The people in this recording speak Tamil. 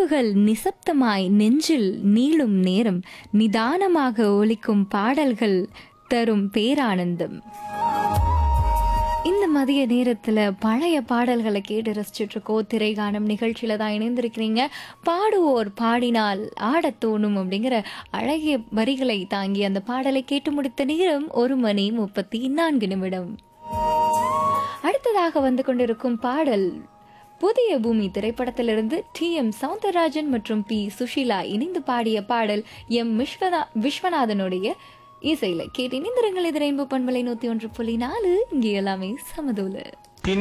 நினைவுகள் நிசப்தமாய் நெஞ்சில் நீளும் நேரம் நிதானமாக ஒலிக்கும் பாடல்கள் தரும் பேரானந்தம் இந்த மதிய நேரத்துல பழைய பாடல்களை கேட்டு ரசிச்சுட்டு இருக்கோ திரைகானம் நிகழ்ச்சியில தான் இணைந்திருக்கிறீங்க பாடுவோர் பாடினால் ஆடத் தோணும் அப்படிங்கிற அழகிய வரிகளை தாங்கி அந்த பாடலை கேட்டு முடித்த நேரம் ஒரு மணி முப்பத்தி நான்கு நிமிடம் அடுத்ததாக வந்து கொண்டிருக்கும் பாடல் புதிய பூமி திரைப்படத்திலிருந்து டி எம் சவுந்தரராஜன் மற்றும் பி சுஷீலா இணைந்து பாடிய பாடல் எம் விஸ்வநா விஸ்வநாதனுடைய இசையில கேட்டு இணைந்திருங்கள் இது ரெயின்போ பண்பலை நூத்தி ஒன்று புள்ளி நாலு இங்கே எல்லாமே சமதூல